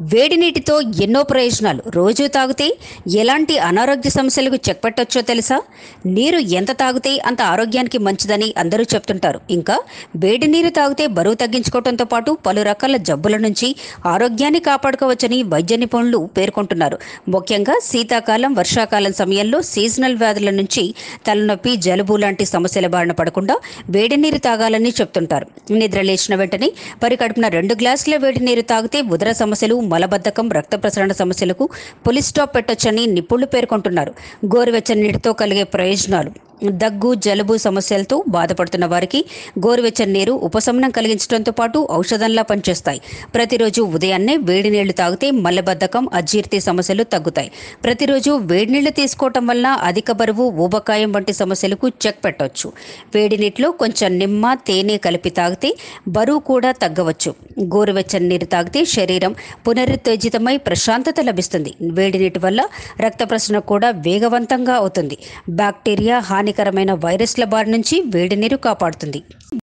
వేడి నీటితో ఎన్నో ప్రయోజనాలు రోజు తాగితే ఎలాంటి అనారోగ్య సమస్యలకు చెక్ పెట్టొచ్చో తెలుసా నీరు ఎంత తాగితే అంత ఆరోగ్యానికి మంచిదని అందరూ చెప్తుంటారు ఇంకా వేడి నీరు తాగితే బరువు తగ్గించుకోవడంతో పాటు పలు రకాల జబ్బుల నుంచి ఆరోగ్యాన్ని కాపాడుకోవచ్చని వైద్య నిపుణులు పేర్కొంటున్నారు ముఖ్యంగా శీతాకాలం వర్షాకాలం సమయంలో సీజనల్ వ్యాధుల నుంచి తలనొప్పి జలుబు లాంటి సమస్యల బారిన పడకుండా వేడి నీరు తాగాలని చెప్తుంటారు నిద్ర లేచిన వెంటనే పరికడుపున రెండు గ్లాసుల వేడి నీరు తాగితే ఉదర సమస్యలు మలబద్ధకం రక్త ప్రసరణ సమస్యలకు పులి స్టాప్ పెట్టొచ్చని నిపుణులు పేర్కొంటున్నారు గోరువెచ్చని నీటితో కలిగే ప్రయోజనాలు దగ్గు జలుబు సమస్యలతో బాధపడుతున్న వారికి గోరువెచ్చని నీరు ఉపశమనం కలిగించడంతో పాటు ఔషధంలా పనిచేస్తాయి ప్రతిరోజు ఉదయాన్నే వేడి నీళ్లు తాగితే మలబద్ధకం అజీర్తి సమస్యలు తగ్గుతాయి ప్రతిరోజు వేడి నీళ్లు తీసుకోవటం వలన అధిక బరువు ఊబకాయం వంటి సమస్యలకు చెక్ పెట్టవచ్చు వేడి నీటిలో కొంచెం నిమ్మ తేనె కలిపి తాగితే బరువు కూడా తగ్గవచ్చు గోరువెచ్చని నీరు తాగితే శరీరం పునరుత్తేజితమై ప్రశాంతత లభిస్తుంది వేడి నీటి వల్ల రక్త ప్రసరణ కూడా వేగవంతంగా అవుతుంది బ్యాక్టీరియా హానికరమైన వైరస్ల బారి నుంచి వేడి నీరు కాపాడుతుంది